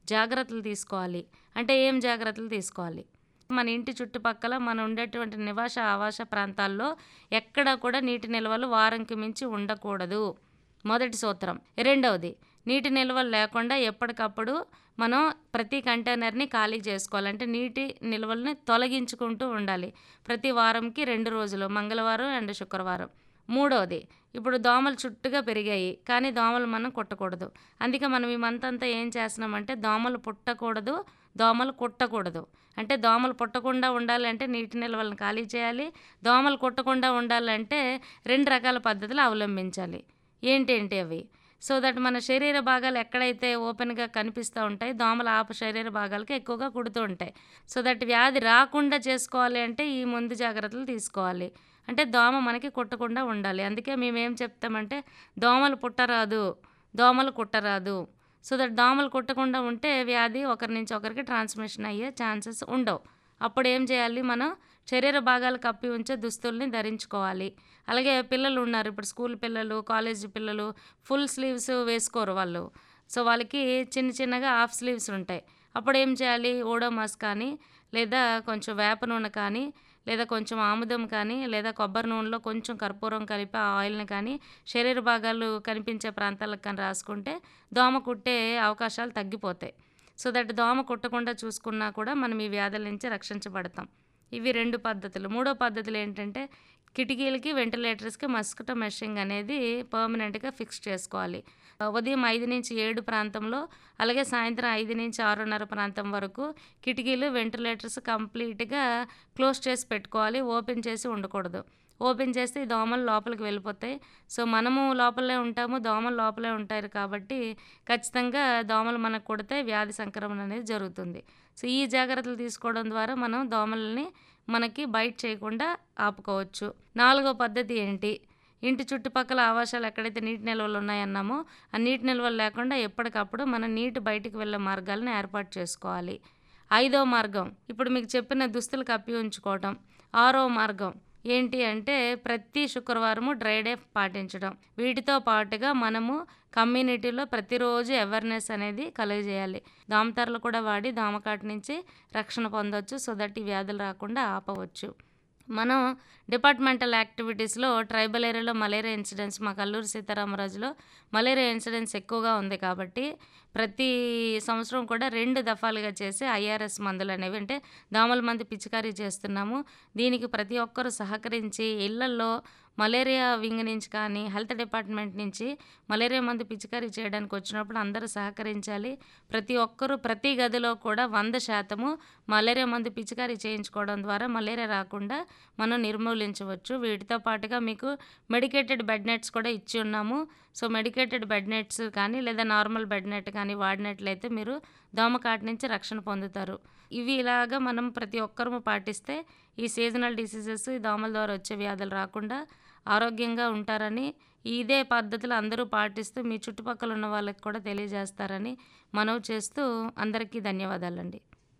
జాగ్రత్తలు తీసుకోవాలి అంటే ఏం జాగ్రత్తలు తీసుకోవాలి మన ఇంటి చుట్టుపక్కల మనం ఉండేటువంటి నివాస ఆవాస ప్రాంతాల్లో ఎక్కడ కూడా నీటి నిల్వలు వారంకి మించి ఉండకూడదు మొదటి సూత్రం రెండవది నీటి నిల్వలు లేకుండా ఎప్పటికప్పుడు మనం ప్రతి కంటైనర్ని ఖాళీ చేసుకోవాలి అంటే నీటి నిల్వల్ని తొలగించుకుంటూ ఉండాలి ప్రతి వారంకి రెండు రోజులు మంగళవారం అండ్ శుక్రవారం మూడవది ఇప్పుడు దోమలు చుట్టుగా పెరిగాయి కానీ దోమలు మనం కుట్టకూడదు అందుకే మనం ఈ మంత్ అంతా ఏం చేస్తున్నామంటే దోమలు పుట్టకూడదు దోమలు కుట్టకూడదు అంటే దోమలు పుట్టకుండా ఉండాలంటే నీటి నిల్వలను ఖాళీ చేయాలి దోమలు కుట్టకుండా ఉండాలంటే రెండు రకాల పద్ధతులు అవలంబించాలి ఏంటేంటి అవి సో దట్ మన శరీర భాగాలు ఎక్కడైతే ఓపెన్గా కనిపిస్తూ ఉంటాయి దోమల ఆప శరీర భాగాలకి ఎక్కువగా కుడుతూ ఉంటాయి సో దట్ వ్యాధి రాకుండా చేసుకోవాలి అంటే ఈ ముందు జాగ్రత్తలు తీసుకోవాలి అంటే దోమ మనకి కుట్టకుండా ఉండాలి అందుకే మేము ఏం చెప్తామంటే దోమలు పుట్టరాదు దోమలు కుట్టరాదు సో దట్ దోమలు కుట్టకుండా ఉంటే వ్యాధి ఒకరి నుంచి ఒకరికి ట్రాన్స్మిషన్ అయ్యే ఛాన్సెస్ ఉండవు అప్పుడు ఏం చేయాలి మనం శరీర భాగాలు కప్పి ఉంచే దుస్తుల్ని ధరించుకోవాలి అలాగే పిల్లలు ఉన్నారు ఇప్పుడు స్కూల్ పిల్లలు కాలేజీ పిల్లలు ఫుల్ స్లీవ్స్ వేసుకోరు వాళ్ళు సో వాళ్ళకి చిన్న చిన్నగా హాఫ్ స్లీవ్స్ ఉంటాయి అప్పుడు ఏం చేయాలి ఓడోమాస్ కానీ లేదా కొంచెం వేప నూనె కానీ లేదా కొంచెం ఆముదం కానీ లేదా కొబ్బరి నూనెలో కొంచెం కర్పూరం కలిపి ఆ ఆయిల్ని కానీ శరీర భాగాలు కనిపించే ప్రాంతాలకు కానీ రాసుకుంటే దోమ కుట్టే అవకాశాలు తగ్గిపోతాయి సో దట్ దోమ కుట్టకుండా చూసుకున్నా కూడా మనం ఈ వ్యాధుల నుంచి రక్షించబడతాం ఇవి రెండు పద్ధతులు మూడో పద్ధతులు ఏంటంటే కిటికీలకి వెంటిలేటర్స్కి మస్కిటో మెషింగ్ అనేది పర్మనెంట్గా ఫిక్స్ చేసుకోవాలి ఉదయం ఐదు నుంచి ఏడు ప్రాంతంలో అలాగే సాయంత్రం ఐదు నుంచి ఆరున్నర ప్రాంతం వరకు కిటికీలు వెంటిలేటర్స్ కంప్లీట్గా క్లోజ్ చేసి పెట్టుకోవాలి ఓపెన్ చేసి ఉండకూడదు ఓపెన్ చేస్తే ఈ దోమలు లోపలికి వెళ్ళిపోతాయి సో మనము లోపలే ఉంటాము దోమలు లోపలే ఉంటారు కాబట్టి ఖచ్చితంగా దోమలు మనకు కొడితే వ్యాధి సంక్రమణ అనేది జరుగుతుంది సో ఈ జాగ్రత్తలు తీసుకోవడం ద్వారా మనం దోమలని మనకి బయట చేయకుండా ఆపుకోవచ్చు నాలుగో పద్ధతి ఏంటి ఇంటి చుట్టుపక్కల ఆవాసాలు ఎక్కడైతే నీటి నిల్వలు ఉన్నాయన్నామో ఆ నీటి నిల్వలు లేకుండా ఎప్పటికప్పుడు మనం నీటి బయటికి వెళ్ళే మార్గాలను ఏర్పాటు చేసుకోవాలి ఐదో మార్గం ఇప్పుడు మీకు చెప్పిన దుస్తులు కప్పి ఉంచుకోవటం ఆరో మార్గం ఏంటి అంటే ప్రతి శుక్రవారము డ్రై డే పాటించడం వీటితో పాటుగా మనము కమ్యూనిటీలో ప్రతిరోజు అవేర్నెస్ అనేది కలుగజేయాలి దోమతెరలు కూడా వాడి దోమకాటు నుంచి రక్షణ పొందవచ్చు సో దట్ ఈ వ్యాధులు రాకుండా ఆపవచ్చు మనం డిపార్ట్మెంటల్ యాక్టివిటీస్లో ట్రైబల్ ఏరియాలో మలేరియా ఇన్సిడెంట్స్ మా కల్లూరు సీతారామరాజులో మలేరియా ఇన్సిడెంట్స్ ఎక్కువగా ఉంది కాబట్టి ప్రతి సంవత్సరం కూడా రెండు దఫాలుగా చేసి ఐఆర్ఎస్ మందులు అనేవి అంటే దోమల మంది పిచికారీ చేస్తున్నాము దీనికి ప్రతి ఒక్కరూ సహకరించి ఇళ్లల్లో మలేరియా వింగ్ నుంచి కానీ హెల్త్ డిపార్ట్మెంట్ నుంచి మలేరియా మందు పిచికారీ చేయడానికి వచ్చినప్పుడు అందరూ సహకరించాలి ప్రతి ఒక్కరూ ప్రతి గదిలో కూడా వంద శాతము మలేరియా మందు పిచికారీ చేయించుకోవడం ద్వారా మలేరియా రాకుండా మనం నిర్మూలించవచ్చు వీటితో పాటుగా మీకు మెడికేటెడ్ బెడ్ నెట్స్ కూడా ఇచ్చి ఉన్నాము సో మెడికేటెడ్ బెడ్ నెట్స్ కానీ లేదా నార్మల్ బెడ్ నెట్ కానీ వాడినట్లయితే మీరు దోమకాటు నుంచి రక్షణ పొందుతారు ఇవి ఇలాగా మనం ప్రతి ఒక్కరూ పాటిస్తే ఈ సీజనల్ డిసీజెస్ ఈ దోమల ద్వారా వచ్చే వ్యాధులు రాకుండా ఆరోగ్యంగా ఉంటారని ఇదే పద్ధతులు అందరూ పాటిస్తూ మీ చుట్టుపక్కల ఉన్న వాళ్ళకి కూడా తెలియజేస్తారని మనవి చేస్తూ అందరికీ ధన్యవాదాలండి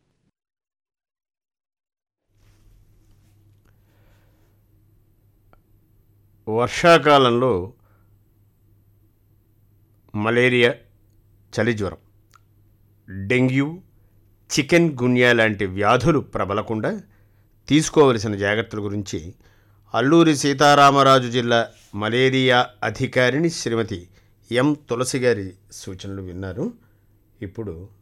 వర్షాకాలంలో మలేరియా చలి జ్వరం డెంగ్యూ చికెన్ గున్యా లాంటి వ్యాధులు ప్రబలకుండా తీసుకోవలసిన జాగ్రత్తల గురించి అల్లూరి సీతారామరాజు జిల్లా మలేరియా అధికారిని శ్రీమతి ఎం తులసి గారి సూచనలు విన్నారు ఇప్పుడు